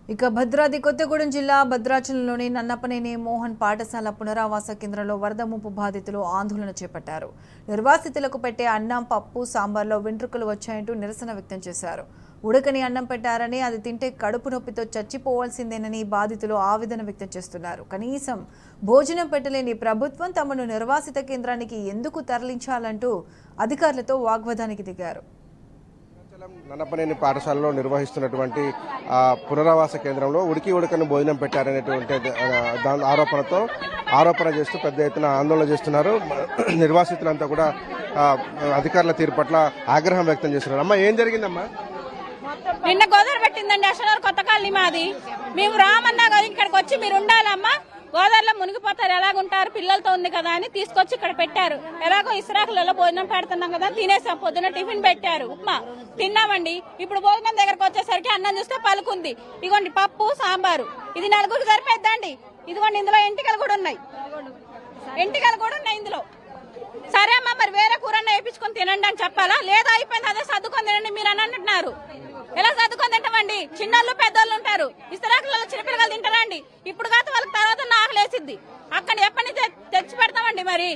ఇక భద్రాద్రి కొత్తగూడెం జిల్లా భద్రాచలంలోని నన్నపనేని మోహన్ పాఠశాల పునరావాస కేంద్రంలో వరద ముప్పు బాధితులు ఆందోళన చేపట్టారు నిర్వాసితులకు పెట్టే అన్నం పప్పు సాంబార్లో వెంట్రుకలు వచ్చాయంటూ నిరసన వ్యక్తం చేశారు ఉడకని అన్నం పెట్టారని అది తింటే కడుపు నొప్పితో చచ్చిపోవాల్సిందేనని బాధితులు ఆవేదన వ్యక్తం చేస్తున్నారు కనీసం భోజనం పెట్టలేని ప్రభుత్వం తమను నిర్వాసిత కేంద్రానికి ఎందుకు తరలించాలంటూ అధికారులతో వాగ్వాదానికి దిగారు భద్రాచలం నన్నపనేని పాఠశాలలో నిర్వహిస్తున్నటువంటి ఆ, పునరావాస కేంద్రంలో ఉడికి ఉడకని భోజనం పెట్టారనేటువంటి ఆ, దాని ఆరోపణతో ఆరోపణ చేస్తూ పెద్ద ఎత్తున ఆందోళన చేస్తున్నారు నిర్వాసితులంతా కూడా ఆ, అధికారుల తీరు పట్ల ఆగ్రహం వ్యక్తం చేస్తున్నారు అమ్మా ఏం జరిగిందమ్మా నిన్న గోదావరి పెట్టిందండి అసలు కొత్త కాలనీ మాది మేము రామన్నా కదా ఇక్కడికి వచ్చి మీరు ఉండాలమ్మా గోదావరిలో మునిగిపోతారు ఎలాగుంటారు పిల్లలతో ఉంది కదా అని తీసుకొచ్చి ఇక్కడ పెట్టారు ఎలాగో ఇసురాకులలో భోజనం పెడుతున్నాం కదా తినేసాం పొద్దున టిఫిన్ పెట్టారు ఉప్మా తిన్నామండి ఇప్పుడు భోజనం దగ్గరకు వచ్చేసరికి అన్నం చూస్తే పలుకుంది ఇదిగోండి పప్పు సాంబారు ఇది నలుగురికి సరిపోద్దండి ఇదిగోండి ఇందులో ఎంటికలు కూడా ఉన్నాయి ఎంటికలు కూడా ఉన్నాయి ఇందులో సరే అమ్మా మరి వేరే కూరన్న వేయించుకొని తినండి అని చెప్పాలా లేదా అయిపోయింది అదే సర్దుకొని తినండి మీరు అని అంటున్నారు ఎలా సర్దుకొని తింటామండి చిన్నోళ్ళు పెద్దోళ్ళు ఉంటారు ఇస్తరాకులలో చిన్నపిల్లలు తింటారా అండి ఇప్పుడు కాదు వాళ్ళకి తర్వాత నాకలేసిద్ది అక్కడ ఎప్పటి నుంచి తె- తెచ్చి పెడతామండి మరి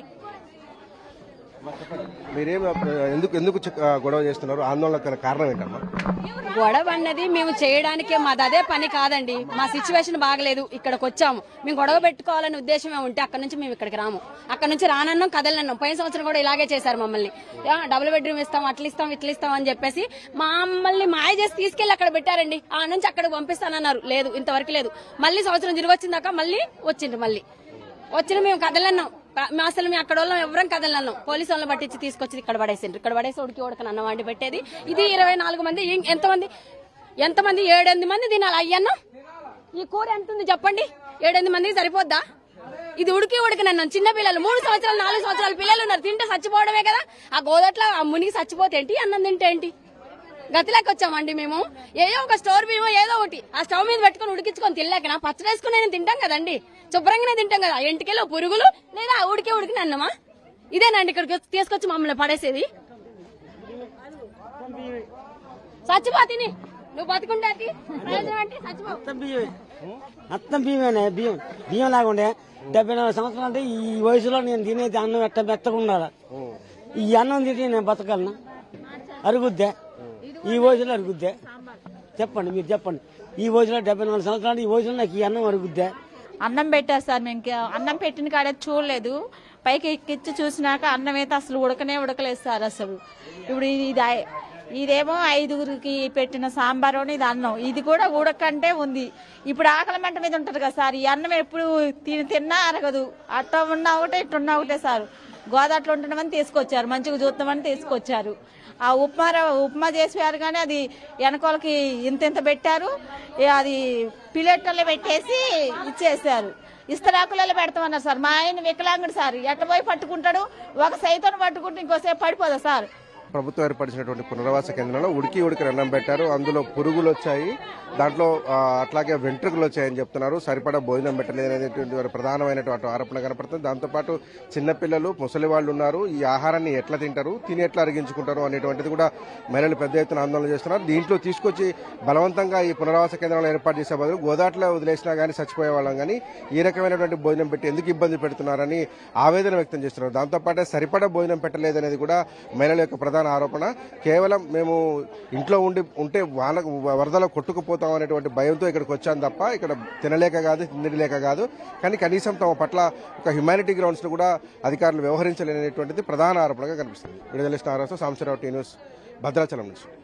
మీరేం ఎందుకు ఎందుకు చి- ఆ, గొడవ చేస్తున్నారు ఆందోళన గల కారణం ఏంటమ్మా గొడవ అన్నది మేము చేయడానికే మాది అదే పని కాదండి మా సిచ్యువేషన్ బాగలేదు ఇక్కడికి వచ్చాము మేము గొడవ పెట్టుకోవాలనే ఉద్దేశమే ఉంటే అక్కడ నుంచి మేము ఇక్కడికి రాము అక్కడ నుంచి రానన్నాం కదలనన్నాం పోయిన సంవత్సరం కూడా ఇలాగే చేశారు మమ్మల్ని ఆ, డబుల్ బెడ్రూమ్ ఇస్తాం అట్లా ఇస్తాం ఇట్లా ఇస్తాం అని చెప్పేసి మమ్మల్ని మాయ చేసి తీసుకెళ్లి అక్కడ పెట్టారండి ఆ నుంచి అక్కడికి పంపిస్తానన్నారు లేదు ఇంతవరకు లేదు మళ్ళీ సంవత్సరం తిరిగి వచ్చిందాక మళ్ళీ వచ్చిండ్రు మళ్ళీ వచ్చిన మేము కదలన్నాం ప- మా అసలు మేము అక్కడ వాళ్ళం ఎవరం కదలన్నాం పోలీసు వాళ్ళని పట్టించి తీసుకొచ్చి ఇక్కడ పడేసిండ్రు ఇక్కడ పడేసి ఉడికి ఉడకని అన్నం వండి పెట్టేది ఇది ఇరవై నాలుగు మంది ఇం- ఎంతమంది ఎంతమంది ఏడెనిమిది మంది తినాలి అయ్యన్నం ఈ కూర ఎంత ఉంది చెప్పండి ఏడెనిమిది మందికి సరిపోద్దా ఇది ఉడికి ఉడికి నన్ను చిన్న పిల్లలు మూడు సంవత్సరాలు నాలుగు సంవత్సరాల పిల్లలు ఉన్నారు తింటే చచ్చిపోవడమే కదా ఆ గోదట్లో ఆ మునిగి చచ్చిపోతే ఏంటి అన్నం తింటే ఏంటి గతిలోకి వచ్చామండి మేము ఏదో ఒక స్టోర్ బియ్యం ఏదో ఒకటి ఆ స్టవ్ మీద పెట్టుకుని ఉడికించుకొని తినలేకనా పచ్చడి వేసుకుని నేను తింటాం కదండి శుభ్రంగానే తింటాం కదా ఆ ఇంటికెళ్ళి పురుగులు లేదా ఆ ఉడికే ఉడికిన అన్నమా ఇదేనండి ఇక్కడికి వచ్చి- తీసుకొచ్చి మమ్మల్ని పడేసేది చచ్చిపోతిని నువ్వు బతుకుంటే అది, ప్రయోజనం ఏంటి? చచ్చిపో మొత్తం బియ్యమే మొత్తం బియ్యమేనే బియ్యం బియ్యం లాగుండే డెబ్బై నాలుగు సంవత్సరాలు అంటే ఈ వయసులో నేను తినేది అన్నం ఎట్ట మెత్తగా ఉండాలి ఈ అన్నం తింటే నేను బతకలను అరుగుద్దే ఈ వయసులో అరుగుద్దే చెప్పండి మీరు చెప్పండి ఈ వయసులో డెబ్బై నాలుగు సంవత్సరాలు ఈ వయసులో నాకు ఈ అన్నం అరుగుద్దే అన్నం పెట్టారు సార్ మేము ఇంకా అన్నం పెట్టిన కాడే చూడలేదు పైకి ఎక్కిచ్చి చూసినాక అన్నం అయితే అసలు ఉడకనే ఉడకలేదు సార్ అసలు ఇప్పుడు ఇది ఇది ఐ- ఇదేమో ఐదుగురికి పెట్టిన సాంబారు ఇది అన్నం ఇది కూడా ఉడకంటే ఉంది ఇప్పుడు ఆకలి మంట మీద ఉంటది కదా సార్ ఈ అన్నం ఎప్పుడు తిని తిన్నా అరగదు అట్ట ఉన్నా ఒకటే ఇట్ట ఉన్నా ఒకటే సార్ గోదాట్లో ఉంటున్నామని తీసుకొచ్చారు మంచిగా చూస్తామని తీసుకొచ్చారు ఆ ఉప్మా రవ్వ- ఉప్మా చేసారు కానీ అది వెనకాలకి ఇంత ఇంత పెట్టారు ఏ అది పిల్లెట్టలో పెట్టేసి ఇచ్చేసారు ఇస్తరాకులలో పెడతామన్నారు సార్ మా ఆయన వికలాంగుడు సార్ ఎట్ట పోయి పట్టుకుంటాడు ఒక సైతం పట్టుకుంటే ఇంకోసేపు పడిపోదా సార్ ప్రభుత్వం ఏర్పరిచినటువంటి పునరావాస కేంద్రంలో ఉడికి ఉడికి అన్నం పెట్టారు అందులో పురుగులు వచ్చాయి దాంట్లో ఆ, అట్లాగే వెంట్రుకలు వచ్చాయని చెప్తున్నారు సరిపడా భోజనం పెట్టలేదనేటువంటి వారి ప్రధానమైనటువంటి ఆరోపణ కనపడుతుంది దాంతోపాటు చిన్నపిల్లలు ముసలి వాళ్ళు ఉన్నారు ఈ ఆహారాన్ని ఎట్లా తింటారు తిని ఎట్లా అరిగించుకుంటారు అనేటువంటిది కూడా మహిళలు పెద్ద ఎత్తున ఆందోళన చేస్తున్నారు దీంట్లో తీసుకొచ్చి బలవంతంగా ఈ పునరావాస కేంద్రాలు ఏర్పాటు చేసే బదులు గోదాట్లో వదిలేసినా కానీ చచ్చిపోయే వాళ్ళం కానీ ఈ రకమైనటువంటి భోజనం పెట్టి ఎందుకు ఇబ్బంది పెడుతున్నారని ఆవేదన వ్యక్తం చేస్తున్నారు దాంతోపాటే సరిపడా భోజనం పెట్టలేదనేది కూడా మహిళల యొక్క ప్రధాన ఆరోపణ కేవలం మేము ఇంట్లో ఉండి ఉంటే వాన వరదలో కొట్టుకుపోతాం అనేటువంటి భయంతో ఇక్కడికి వచ్చాం తప్ప ఇక్కడ తినలేక కాదు తినలేక కాదు కానీ కనీసం తమ పట్ల ఒక హ్యుమానిటీ గ్రౌండ్స్ కూడా అధికారులు వ్యవహరించలేనటువంటిది ప్రధాన ఆరోపణగా కనిపిస్తుంది విడుదల స్టార్ సాంసరావు టీ న్యూస్ భద్రాచలం నుంచి